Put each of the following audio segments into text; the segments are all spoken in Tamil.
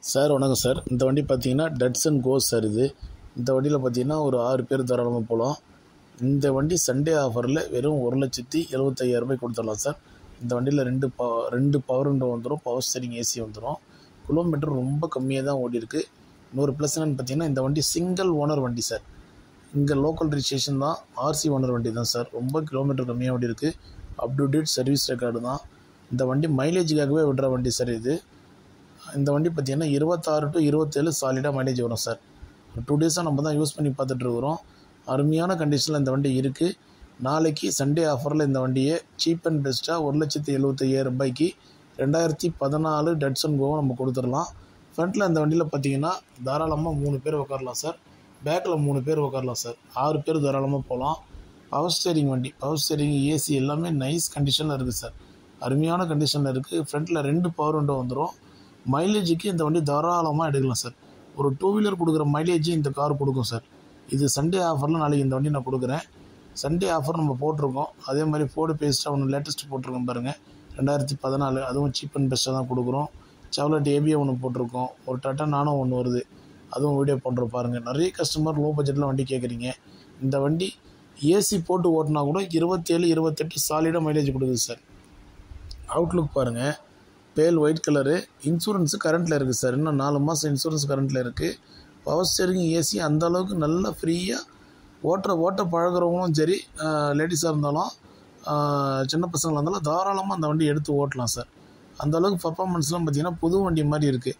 சார் வணக்கம் சார் இந்த வண்டி பார்த்தீங்கன்னா டட்சன் கோஸ் சார் இது இந்த வண்டியில் பார்த்தீங்கன்னா ஒரு ஆறு பேர் தாராளமாக போகலாம் இந்த வண்டி சண்டே ஆஃபரில் வெறும் ஒரு லட்சத்தி எழுபத்தையாயிரரூபாய் கொடுத்துடலாம் சார் இந்த வண்டியில் ரெண்டு ப ரெண்டு பவர் விண்டோ வந்துடும் பவர் ஸ்டேரிங் ஏசி வந்துடும் கிலோமீட்டர் ரொம்ப கம்மியாக தான் ஓடி இருக்கு இன்னொரு ப்ளஸ் என்னென்னு பார்த்தீங்கன்னா இந்த வண்டி சிங்கிள் ஓனர் வண்டி சார் இங்கே லோக்கல் ரிஜிஸ்ட்ரேஷன் தான் ஆர்சி ஓனர் வண்டி தான் சார் ரொம்ப கிலோமீட்டர் கம்மியாக ஓடி இருக்குது up to date service record தான் இந்த வண்டி மைலேஜுக்காகவே விடுற வண்டி சார் இது இந்த வண்டி பார்த்தீங்கன்னா இருபத்தாறு டு இருபத்தேழு சாலிடாக மைலேஜ் வரும் சார் டூ டேஸாக நம்ம தான் யூஸ் பண்ணி பார்த்துட்டு இருக்கிறோம் அருமையான கண்டிஷனில் இந்த வண்டி இருக்குது நாளைக்கு சண்டே ஆஃபரில் இந்த வண்டியை சீப் அண்ட் பெஸ்ட்டாக ஒரு லட்சத்தி எழுபத்தையாயிரம் ரூபாய்க்கு ரெண்டாயிரத்தி பதினாலு டட்சன் கோவை நம்ம கொடுத்துடலாம் ஃப்ரண்ட்டில் இந்த வண்டியில் பார்த்தீங்கன்னா தாராளமாக மூணு பேர் உட்காரலாம் சார் பேக்கில் மூணு பேர் உட்காரலாம் சார் ஆறு பேர் தாராளமாக போகலாம் பவர் ஸ்டேரிங் வண்டி பவர் ஸ்டேரிங் ஏசி எல்லாமே நைஸ் கண்டிஷனில் இருக்குது சார் அருமையான கண்டிஷனில் இருக்குது ஃப்ரண்ட்டில் ரெண்டு பவர் விண்டோ வந்துடும் மைலேஜுக்கு இந்த வண்டி தாராளமாக எடுக்கலாம் சார் ஒரு டூ வீலர் கொடுக்குற மைலேஜ் இந்த கார் கொடுக்கும் சார் இது சண்டே ஆஃபரில் நாளைக்கு இந்த வண்டி நான் கொடுக்குறேன் சண்டே ஆஃபர் நம்ம போட்டிருக்கோம் அதே மாதிரி ஃபோர்டு பேஸ்ட்டாக ஒன்று லேட்டஸ்ட் போட்டிருக்கோம் பாருங்கள் ரெண்டாயிரத்தி பதினாலு அதுவும் சீப் அண்ட் பெஸ்ட்டாக தான் கொடுக்குறோம் செவலட் ஏபிஏ ஒன்று போட்டிருக்கோம் ஒரு டாட்டா நானோ ஒன்று வருது அதுவும் வீடியோ பண்ணுறோம் பாருங்கள் நிறைய கஸ்டமர் லோ பட்ஜெட்டில் வண்டி கேட்குறீங்க இந்த வண்டி ஏசி போட்டு ஓட்டினா கூட இருபத்தேழு இருபத்தெட்டு சாலிடாக மைலேஜ் கொடுக்குது சார் அவுட்லுக் பாருங்கள் பேல் ஒயிட் கலரு இன்சூரன்ஸு கரண்ட்டில் இருக்குது சார் இன்னும் நாலு மாதம் இன்சூரன்ஸ் கரண்ட்டில் இருக்குது பவர் ஸ்டேரிங் ஏசி அந்த அளவுக்கு நல்லா ஃப்ரீயாக ஓட்டுற ஓட்ட பழகிறவங்களும் சரி லேடிஸாக இருந்தாலும் சின்ன பசங்களாக இருந்தாலும் தாராளமாக அந்த வண்டி எடுத்து ஓட்டலாம் சார் அந்த அளவுக்கு பர்ஃபார்மன்ஸ்லாம் பார்த்தீங்கன்னா புது வண்டி மாதிரி இருக்குது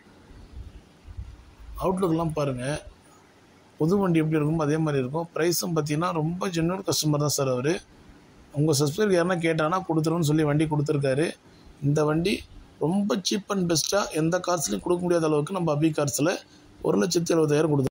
அவுட்லுக்லாம் பாருங்கள் புது வண்டி எப்படி இருக்குமோ அதே மாதிரி இருக்கும் ப்ரைஸும் பார்த்தீங்கன்னா ரொம்ப ஜென்வன் கஸ்டமர் தான் சார் அவர் உங்கள் சப்ஸ்கிரைபர் யாருன்னா கேட்டானா கொடுத்துருன்னு சொல்லி வண்டி கொடுத்துருக்காரு இந்த வண்டி ரொம்ப சீப் அண்ட் பெஸ்ட்டாக எந்த கார்ஸ்லையும் கொடுக்க முடியாத அளவுக்கு நம்ம அபி கார்ஸில் ஒரு லட்சத்தி எழுபதாயிரம் கொடுத்து